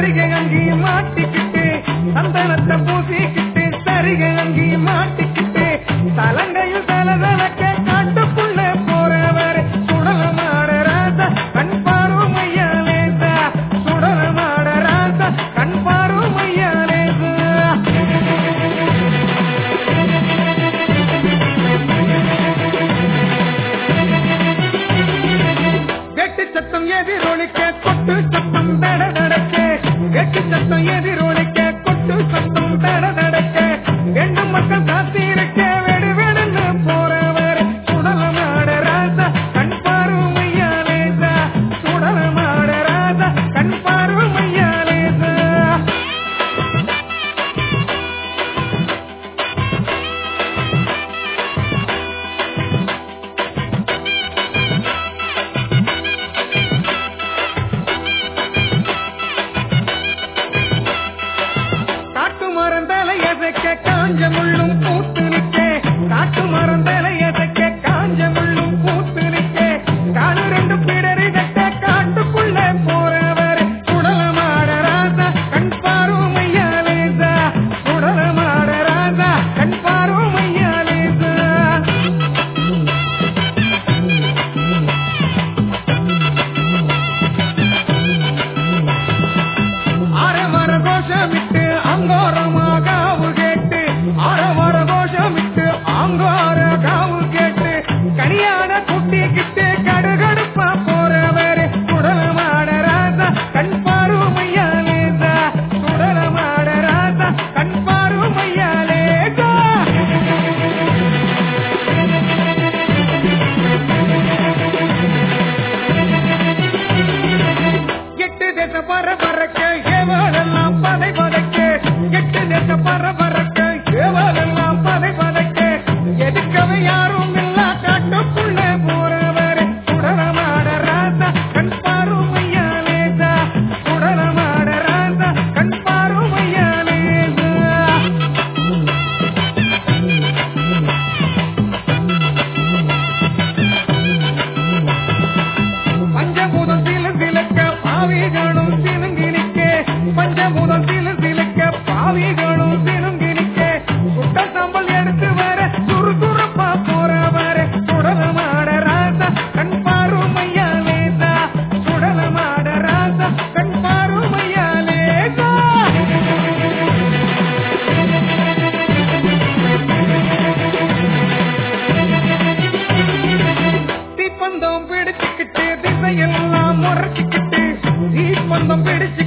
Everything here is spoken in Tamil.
சரிகை அங்கேயும் மாட்டிக்கிட்டு சந்தனத்தை பூசிக்கிட்டு சரிகை அங்கேயும் மாட்டிக்கிட்டு தலங்கையில் தலதலக்க காட்டுக்குள்ள போறவர் சுடலமாட ராசா கண் பாரும் ஐயாலேசா சுடலமாட ராசா கண் பாரும் ஐயாலேசா வெட்டு சத்தம் எதிரொலிக்க கொட்டு சத்தம் தட நடக்க வெட்டு சத்தம் எதிரொலிக்க கொட்டு சத்தம் தட நடக்க ரெண்டு மக்கள் காத்திருக்க வெடு வெடுன்னு போறவர் சுடலமாட ராசா கண் பார்வையாலேசா சுடலமாட ராசா கண் பார்வையாலேசா காட்டு மரம் தலையசைக்க காஞ்ச முள்ளும் பூத்து நிற்க காட்டு மரம் தலையசைக்க காஞ்ச முள்ளும் பூத்து நிற்க காடு ரெண்டு பிடரி கட்ட காட்டுக்குள்ள போறவர் சுடலமாட ராசா கண் பாருமையாலேசா சுடலமாட ராசா கண் பாருமையாலேசா அறமர கோஷமிட்டு அங்கோரமா காவு கேட்டு அறமர கோஷமிட்டு அங்கோர காவு கேட்டு கனியான குட்டிக்கிட்டு கடுகடுப்பா போறவர் சுடலமாட ராசா கண் பாருமையாலேசா சுடலமாட ராசா கண் பாருமையாலேசா எட்டு தேச பர பறக்க ஏவாளெல்லாம் பதை பதைக்க எட்டு தேச பர பறக்க ஏவாளெல்லாம் பதை பதைக்க எதுக்கவே யாரும் இல்ல காட்டுக்குள்ள போறவர் சுடலமாட ராசா கண் பாருமையாலேசா சுடலமாட ராசா கண் பாருமையாலேசா பஞ்சபூதம் சில சிலக்க பாவிகளும் சிலுங்கி நிற்க பஞ்சபூதம் சில சிலக்க பாவிகளும் சிலுங்கி நிற்க சுட்ட சம்பல் எடுத்து வர சுறுசுறுப்பா போறவர சுடலமாட ராசா கண் பாருமையாலேசா சுடலமாட ராசா கண் பாருமையாலேசா தீப்பந்தம் பிடிச்சுக்கிட்டு திசையெல்லாம் முறைச்சிக்கிட்டு தீப்பந்தம் பிடிச்சு